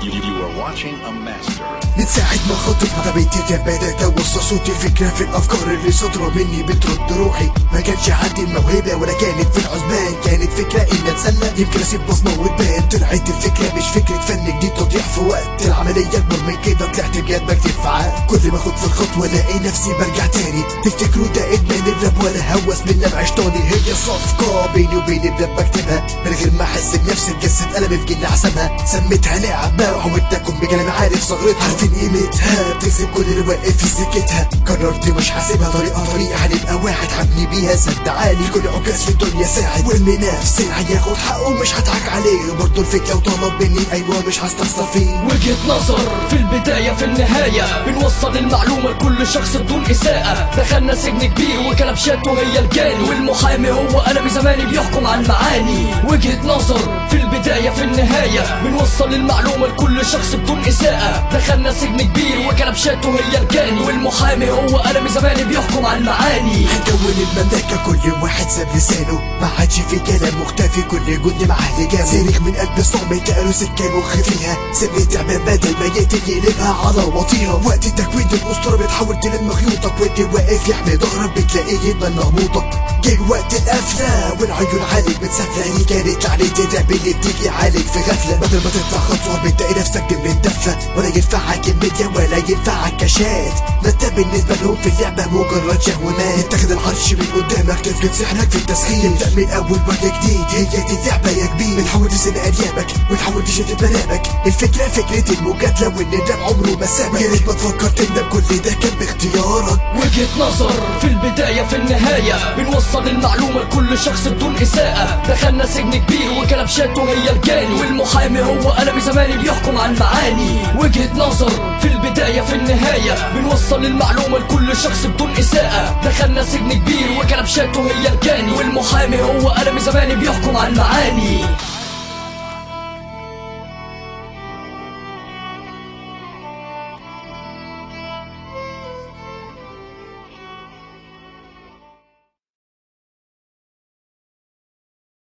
You are watching a master. من ساعة ما خطيت بيت الراب بدأت أوصل صوتي فكرة في الأفكار اللي صادرة مني بترد روحي ما كانش عندي الموهبة ولا كانت في العزبان كانت فكرة إن أتسلى يمكن أسيب بصمة وتبان طلعت الفكرة مش فكرة فن جديد تضيع في وقت العملية أكبر من كده طلعت بجد بكتب في عقد كل ما أخد في الخطوة ألاقي نفسي برجع تاني تفتكروا ده إدمان الراب ولا هوس من لمع شطاني هي صفقة بيني وبين الراب بكتبها من غير ما أحس بنفسي بجسد قلمي في جنة حسبها سميتها لعب ما وحاولت أكون بكلام عارف صغرتها عارفين قيمتها بتكسب كل اللي واقف في سكتها قررت مش حاسبها طريقة طريقة هنبقى واحد هبني بيها سد عالي كل عكاز في الدنيا ساعد والمنافس هياخد حقه مش هضحك عليه برضه الفكرة وطلب مني أيوة مش هستخسر فيه وجهة نظر في البداية في النهاية بنوصل المعلومة لكل شخص بدون إساءة دخلنا سجن كبير وكلبشاته هي الجاني والمحامي هو قلم زماني بيحكم على المعاني وجهة نظر في البداية في النهاية بنوصل المعلومة لكل شخص بدون إساءة دخلنا سجن كبير وكلبشاته هي الجاني والمحامي هو قلم زماني بيحكم على المعاني هنكون المملكة كل واحد ساب لسانه ما عادش في كلام مختفي كل جند معاه لجامه صريخ من قلب صامت قالوا سكان مخ فيها سر تعبان بدل ما يقتل يقلبها على وطيها وقت تكوين الأسطورة بتحاول تلم خيوطك وانت واقف يحمي ظهرك بتلاقيه يتبنى هبوطك جه وقت القفلة والعيون عليك بتسافلة هي كانت لعنة الراب اللي بتيجي عليك في غفلة بدل ما تطلع خطوة بتلاقي نفسك ضمن دفة ولا ينفعك الميديا ولا ينفعك كاشات ما انت بالنسبة لهم في اللعبة مجرد شهومات تاخد العرش من قدامك تفقد سحرك في التسخين تبدأ من أول وجه جديد هي دي اللعبة يا كبير بتحاول تسن أريابك وتحاول تشد منامك الفكرة فكرة المجادلة وإن الراب عمره ما سابك يا ريت ما تفكر تندم كل ده كان باختيارك وجهة نظر في البداية في النهاية بنوصل المعلومة لكل شخص بدون إساءة دخلنا سجن كبير وكلبشاته هي الجاني والمحامي هو قلم زماني بيحكم على المعاني وجهة نظر في البداية في النهاية بنوصل المعلومة لكل شخص بدون إساءة دخلنا سجن كبير وكلبشاته هي الجاني والمحامي هو قلم زماني بيحكم على المعاني